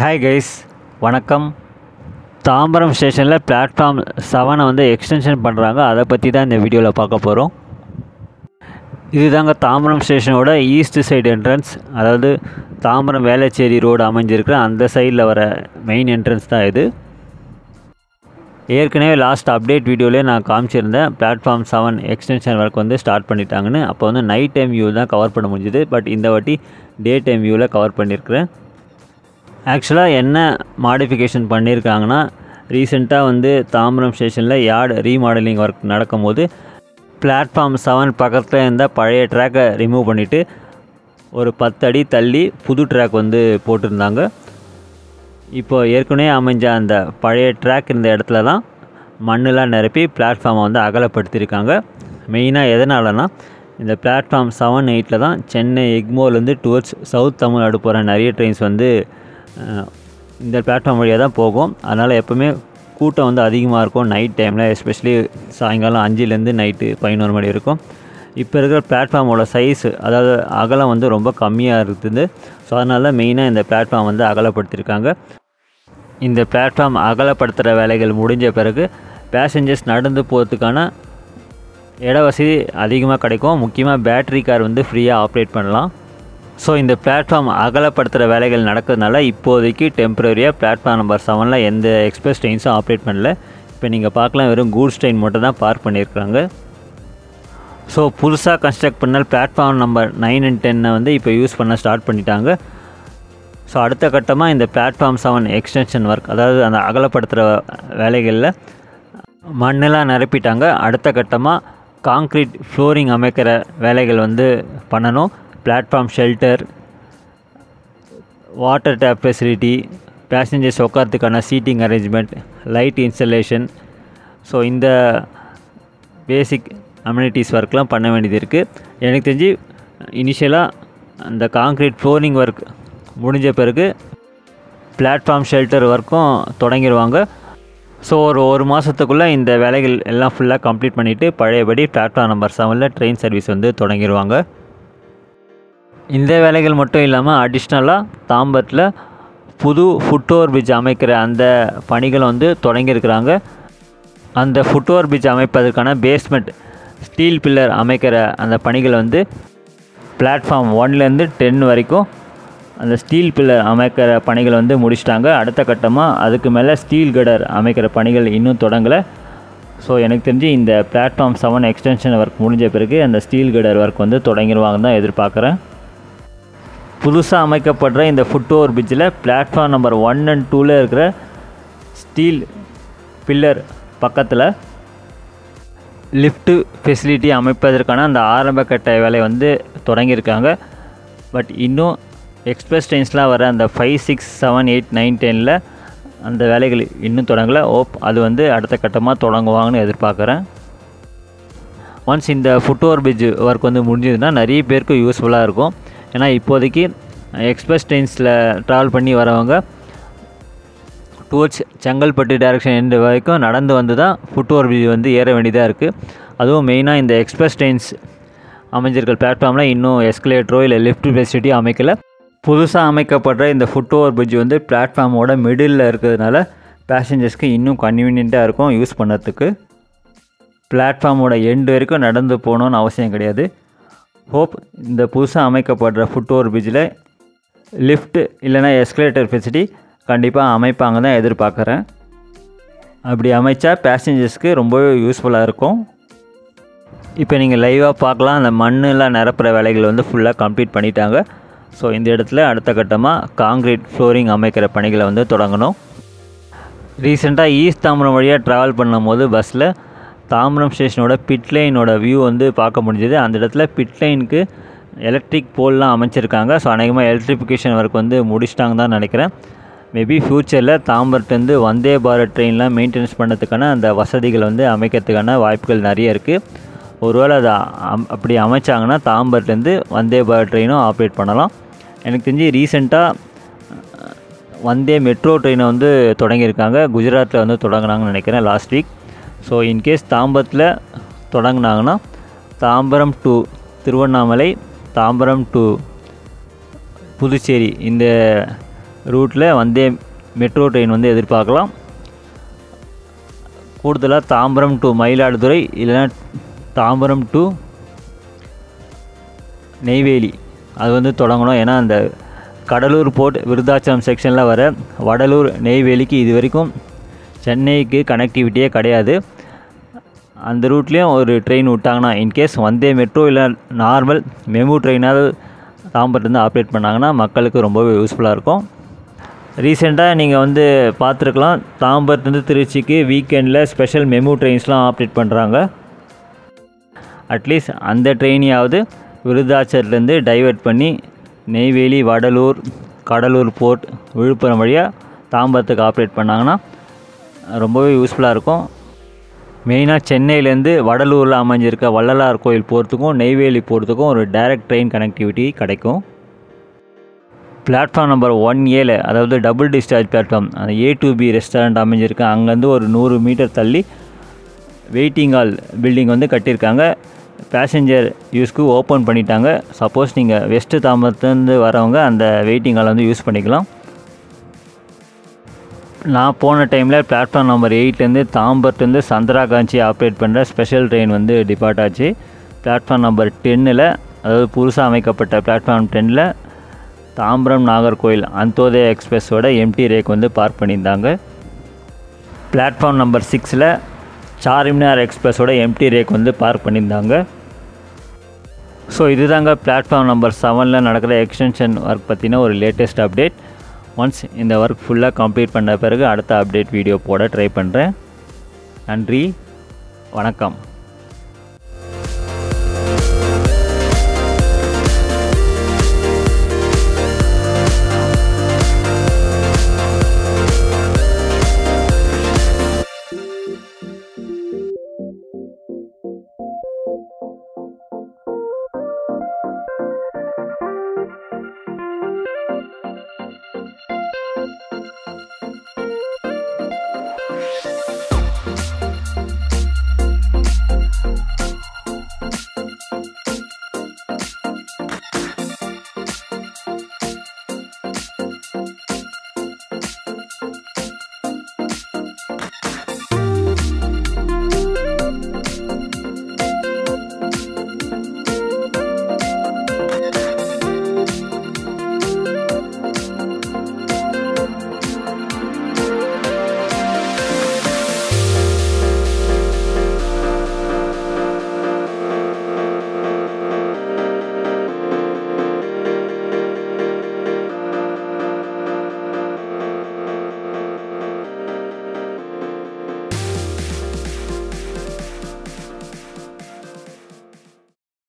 hi guys வணக்கம் தாம்பரம் ஸ்டேஷனில் platform செவனை வந்து எக்ஸ்டென்ஷன் பண்ணுறாங்க அதை பற்றி தான் இந்த வீடியோவில் பார்க்க போகிறோம் இதுதாங்க தாம்பரம் ஸ்டேஷனோட ஈஸ்ட் சைடு என்ட்ரன்ஸ் அதாவது தாம்பரம் வேளச்சேரி ரோடு அமைஞ்சிருக்கிற அந்த சைடில் வர மெயின் என்ட்ரன்ஸ் தான் இது ஏற்கனவே லாஸ்ட் அப்டேட் வீடியோலேயே நான் காமிச்சிருந்தேன் பிளாட்ஃபார்ம் செவன் எக்ஸ்டென்ஷன் ஒர்க் வந்து ஸ்டார்ட் பண்ணிட்டாங்கன்னு அப்போ வந்து நைட் டைம் வியூ தான் கவர் பண்ண முடிஞ்சுது பட் இந்த வாட்டி டே டைம் வியூவில் கவர் பண்ணியிருக்கிறேன் ஆக்சுவலாக என்ன மாடிஃபிகேஷன் பண்ணியிருக்காங்கன்னா ரீசெண்டாக வந்து தாம்பரம் ஸ்டேஷனில் யார்டு ரீமாடலிங் ஒர்க் நடக்கும்போது பிளாட்ஃபார்ம் செவன் பக்கத்தில் இருந்த பழைய ட்ராக்கை ரிமூவ் பண்ணிவிட்டு ஒரு பத்து அடி தள்ளி புது ட்ராக் வந்து போட்டிருந்தாங்க இப்போ ஏற்கனவே அமைஞ்ச அந்த பழைய ட்ராக் இருந்த இடத்துல தான் மண்ணெலாம் நிரப்பி பிளாட்ஃபார்மை வந்து அகலப்படுத்தியிருக்காங்க மெயினாக எதனாலனா இந்த பிளாட்ஃபார்ம் செவன் எயிட்டில் தான் சென்னை எக்மோர்லேருந்து டுவர்ட்ஸ் சவுத் தமிழ்நாடு போகிற நிறைய ட்ரெயின்ஸ் வந்து அஹ், இந்த பிளாட்ஃபார்ம் வழியாக தான் போகும் அதனால் எப்போவுமே கூட்டம் வந்து அதிகமாக இருக்கும் நைட் டைமில் எஸ்பெஷலி சாயங்காலம் அஞ்சுலேருந்து நைட்டு பதினோரு மணி இருக்கும் இப்போ இருக்கிற பிளாட்ஃபார்மோட சைஸ் அதாவது அகலம் வந்து ரொம்ப கம்மியாக இருக்குது ஸோ அதனால தான் மெயினாக இந்த பிளாட்ஃபார்ம் வந்து அகலப்படுத்தியிருக்காங்க இந்த பிளாட்ஃபார்ம் அகலப்படுத்துகிற வேலைகள் முடிஞ்ச பிறகு பேசஞ்சர்ஸ் நடந்து போகிறதுக்கான இட வசதி அதிகமாக கிடைக்கும் முக்கியமாக பேட்டரி கார் வந்து ஃப்ரீயாக ஆப்ரேட் பண்ணலாம் ஸோ இந்த பிளாட்ஃபார்ம் அகலப்படுத்துகிற வேலைகள் நடக்கிறதுனால இப்போதைக்கு டெம்பரரியாக பிளாட்ஃபார்ம் நம்பர் செவனில் எந்த எக்ஸ்பிரஸ் ட்ரெயின்ஸும் ஆப்ரேட் பண்ணல இப்போ நீங்கள் பார்க்கலாம் வெறும் கூட்ஸ் ட்ரெயின் மட்டும் தான் பார்க் பண்ணியிருக்காங்க ஸோ புதுசாக கன்ஸ்ட்ரக்ட் பண்ண பிளாட்ஃபார்ம் நம்பர் நைன் அண்ட் டென்னை வந்து இப்போ யூஸ் பண்ண ஸ்டார்ட் பண்ணிட்டாங்க ஸோ அடுத்த கட்டமாக இந்த பிளாட்ஃபார்ம் செவன் எக்ஸ்டென்ஷன் ஒர்க் அதாவது அந்த அகலப்படுத்துகிற வேலைகளில் மண்ணெல்லாம் நிரப்பிட்டாங்க அடுத்த கட்டமாக காங்க்ரீட் ஃப்ளோரிங் அமைக்கிற வேலைகள் வந்து பண்ணணும் platform shelter water tap facility passengers உட்காரத்துக்கான seating arrangement light installation so இந்த பேசிக் அம்யூனிட்டிஸ் ஒர்க்லாம் பண்ண வேண்டியது இருக்குது எனக்கு தெரிஞ்சு இனிஷியலாக அந்த காங்க்ரீட் ஃப்ளோரிங் ஒர்க் முடிஞ்ச பிறகு பிளாட்ஃபார்ம் ஷெல்டர் ஒர்க்கும் தொடங்கிடுவாங்க ஸோ ஒரு ஒரு மாதத்துக்குள்ளே இந்த வேலைகள் எல்லாம் ஃபுல்லாக கம்ப்ளீட் பண்ணிவிட்டு பழையபடி பிளாட்ஃபார்ம் நம்பர் செவனில் ட்ரெயின் சர்வீஸ் வந்து தொடங்கிடுவாங்க இந்த வேலைகள் மட்டும் இல்லாமல் அடிஷ்னலாக தாம்பரத்தில் புது ஃபுட்ஓவர் பிரிட்ஜ் அமைக்கிற அந்த பணிகள் வந்து தொடங்கியிருக்கிறாங்க அந்த ஃபுட்ஓவர் பிரிட்ஜ் அமைப்பதற்கான பேஸ்மெண்ட் ஸ்டீல் பில்லர் அமைக்கிற அந்த பணிகள் வந்து பிளாட்ஃபார்ம் ஒன்லேருந்து டென் வரைக்கும் அந்த ஸ்டீல் பில்லர் அமைக்கிற பணிகள் வந்து முடிச்சிட்டாங்க அடுத்த கட்டமாக அதுக்கு மேலே ஸ்டீல் கடர் அமைக்கிற பணிகள் இன்னும் தொடங்கலை ஸோ எனக்கு தெரிஞ்சு இந்த பிளாட்ஃபார்ம் செவன் எக்ஸ்டென்ஷன் ஒர்க் முடிஞ்ச பிறகு அந்த ஸ்டீல் கடர் ஒர்க் வந்து தொடங்கிடுவாங்கன்னு தான் எதிர்பார்க்குறேன் புதுசாக அமைக்கப்படுற இந்த ஃபுட்ஓவர் பிரிட்ஜில் பிளாட்ஃபார்ம் நம்பர் ஒன் அண்ட் டூவில் இருக்கிற ஸ்டீல் பில்லர் பக்கத்தில் லிஃப்ட்டு ஃபெசிலிட்டி அமைப்பதற்கான அந்த ஆரம்ப கட்ட வேலை வந்து தொடங்கியிருக்காங்க பட் இன்னும் எக்ஸ்பிரஸ் ட்ரெயின்ஸ்லாம் வர அந்த five six seven eight nine டெனில் அந்த வேலைகள் இன்னும் தொடங்கலை ஓப் அது வந்து அடுத்த கட்டமாக தொடங்குவாங்கன்னு எதிர்பார்க்குறேன் ஒன்ஸ் இந்த ஃபுட்ஓவர் பிரிட்ஜ் ஒர்க் வந்து முடிஞ்சதுன்னா நிறைய பேருக்கு யூஸ்ஃபுல்லாக இருக்கும் ஏன்னா இப்போதைக்கு எக்ஸ்பிரஸ் ட்ரெயின்ஸில் ட்ராவல் பண்ணி வரவங்க டுவர்ட்ஸ் செங்கல்பட்டு டைரக்ஷன் எண்டு வரைக்கும் நடந்து வந்து தான் ஃபுட்ஓவர் பிரிட்ஜ் வந்து ஏற வேண்டியதாக இருக்குது அதுவும் மெயினாக இந்த எக்ஸ்பிரஸ் ட்ரெயின்ஸ் அமைஞ்சிருக்கிற பிளாட்ஃபார்மில் இன்னும் எஸ்கலேட்டரோ இல்லை லிஃப்ட் ஃபெசிலிட்டியோ அமைக்கல புதுசாக அமைக்கப்படுற இந்த ஃபுட்ஓவர் பிரிட்ஜ் வந்து பிளாட்ஃபார்மோட மிடில் இருக்கிறதுனால பேசஞ்சர்ஸ்க்கு இன்னும் கன்வீனியண்ட்டாக இருக்கும் யூஸ் பண்ணுறதுக்கு பிளாட்ஃபார்மோட எண்டு வரைக்கும் நடந்து போகணுன்னு அவசியம் கிடையாது ஹோப் இந்த புதுசாக அமைக்கப்படுற ஃபுட்ஓவர் பிரிட்ஜில் லிஃப்ட் இல்லைனா எஸ்கலேட்டர் ஃபெசிலிட்டி கண்டிப்பாக அமைப்பாங்க தான் எதிர்பார்க்குறேன் அப்படி அமைச்சா பேசஞ்சர்ஸ்க்கு ரொம்பவே யூஸ்ஃபுல்லாக இருக்கும் இப்போ நீங்கள் லைவாக பார்க்கலாம் அந்த மண்ணெல்லாம் நிரப்புற வேலைகள் வந்து ஃபுல்லாக கம்ப்ளீட் பண்ணிட்டாங்க ஸோ இந்த இடத்துல அடுத்த கட்டமாக காங்க்ரீட் ஃப்ளோரிங் அமைக்கிற பணிகளை வந்து தொடங்கணும் ரீசெண்டாக ஈஸ்ட் தாம்பரம் வழியாக ட்ராவல் பண்ணும்போது பஸ்ஸில் தாம்பரம் ஸ்டேஷனோட பிட் லைனோட வியூ வந்து பார்க்க முடிஞ்சது அந்த இடத்துல பிட் லைனுக்கு எலக்ட்ரிக் போல்லாம் அமைச்சிருக்காங்க ஸோ அநேகமாக எலக்ட்ரிஃபிகேஷன் ஒர்க் வந்து முடிச்சிட்டாங்க தான் நினைக்கிறேன் மேபி ஃப்யூச்சரில் தாம்பரத்துலேருந்து வந்தே பாரத் ட்ரெயின்லாம் மெயின்டெனன்ஸ் பண்ணதுக்கான அந்த வசதிகள் வந்து அமைக்கிறதுக்கான வாய்ப்புகள் நிறைய இருக்குது ஒருவேளை அதை அம் அப்படி அமைச்சாங்கன்னா தாம்பரத்துலேருந்து வந்தே பாரத் ட்ரெயினும் ஆப்ரேட் பண்ணலாம் எனக்கு தெரிஞ்சு ரீசெண்டாக வந்தே மெட்ரோ ட்ரெயினை வந்து தொடங்கியிருக்காங்க குஜராத்தில் வந்து தொடங்கினாங்கன்னு நினைக்கிறேன் லாஸ்ட் வீக் ஸோ இன்கேஸ் தாம்பரத்தில் தொடங்கினாங்கன்னா தாம்பரம் டு திருவண்ணாமலை தாம்பரம் டு புதுச்சேரி இந்த ரூட்டில் வந்தே மெட்ரோ ட்ரெயின் வந்து எதிர்பார்க்கலாம் கூடுதலாக தாம்பரம் டு மயிலாடுதுறை இல்லைன்னா தாம்பரம் டு நெய்வேலி அது வந்து தொடங்கணும் ஏன்னா அந்த கடலூர் போர்ட் விருதாச்சலம் செக்ஷனில் வர வடலூர் நெய்வேலிக்கு இது வரைக்கும் சென்னைக்கு கனெக்டிவிட்டியே கிடையாது அந்த ரூட்லேயும் ஒரு ட்ரெயின் விட்டாங்கன்னா இன்கேஸ் வந்தே மெட்ரோ இல்லை நார்மல் மெமு ட்ரெயினாவது தாம்பரத்துலேருந்து ஆப்ரேட் பண்ணாங்கன்னா மக்களுக்கு ரொம்பவே யூஸ்ஃபுல்லாக இருக்கும் ரீசெண்டாக நீங்கள் வந்து பார்த்துருக்கலாம் தாம்பரத்துலேருந்து திருச்சிக்கு வீக்கெண்டில் ஸ்பெஷல் மெமு ட்ரெயின்ஸ்லாம் ஆப்ரேட் பண்ணுறாங்க அட்லீஸ்ட் அந்த ட்ரெயினையாவது விருதாச்சலத்துலேருந்து டைவர்ட் பண்ணி நெய்வேலி வடலூர் கடலூர் போர்ட் விழுப்புரம் வழியாக தாம்பரத்துக்கு ஆப்ரேட் பண்ணாங்கன்னா ரொம்பவே யூஸ்ஃபுல்லாக இருக்கும் மெயினாக சென்னையிலேருந்து வடலூரில் அமைஞ்சிருக்க வள்ளலார் கோயில் போகிறதுக்கும் நெய்வேலி போகிறதுக்கும் ஒரு டைரக்ட் ட்ரெயின் கனெக்டிவிட்டி கிடைக்கும் பிளாட்ஃபார்ம் நம்பர் ஒன் ஏல அதாவது டபுள் டிஸ்சார்ஜ் பிளாட்ஃபார்ம் அந்த ஏ டு பி ரெஸ்டாரண்ட் அமைஞ்சிருக்கு அங்கேருந்து ஒரு நூறு மீட்டர் தள்ளி வெயிட்டிங் ஹால் பில்டிங் வந்து கட்டியிருக்காங்க பேசஞ்சர் யூஸ்க்கு ஓப்பன் பண்ணிட்டாங்க சப்போஸ் நீங்கள் வெஸ்ட்டு தாம்பரத்துலேருந்து வரவங்க அந்த வெயிட்டிங் ஹால் வந்து யூஸ் பண்ணிக்கலாம் நான் போன டைமில் பிளாட்ஃபார்ம் நம்பர் எயிட்லேருந்து தாம்பரத்துலேருந்து சந்திராகாஞ்சி ஆப்ரேட் பண்ணுற ஸ்பெஷல் ட்ரெயின் வந்து டிபார்ட் ஆச்சு பிளாட்ஃபார்ம் நம்பர் டென்னில் அதாவது புதுசாக அமைக்கப்பட்ட பிளாட்ஃபார்ம் டென்னில் தாம்பரம் நாகர்கோயில் அந்தோதய எக்ஸ்பிரஸோட எம்டி ரேக் வந்து பார்க் பண்ணியிருந்தாங்க பிளாட்ஃபார்ம் நம்பர் சிக்ஸில் சார்மினார் எக்ஸ்பிரஸோட எம்டி ரேக் வந்து பார்க் பண்ணியிருந்தாங்க ஸோ இதுதாங்க பிளாட்ஃபார்ம் நம்பர் செவனில் நடக்கிற எக்ஸ்டென்ஷன் ஒர்க் பற்றின ஒரு லேட்டஸ்ட் அப்டேட் ஒன்ஸ் இந்த ஒர்க் ஃபுல்லாக கம்ப்ளீட் பண்ண பிறகு அடுத்த அப்டேட் வீடியோ போட ட்ரை பண்ணுறேன் நன்றி வணக்கம்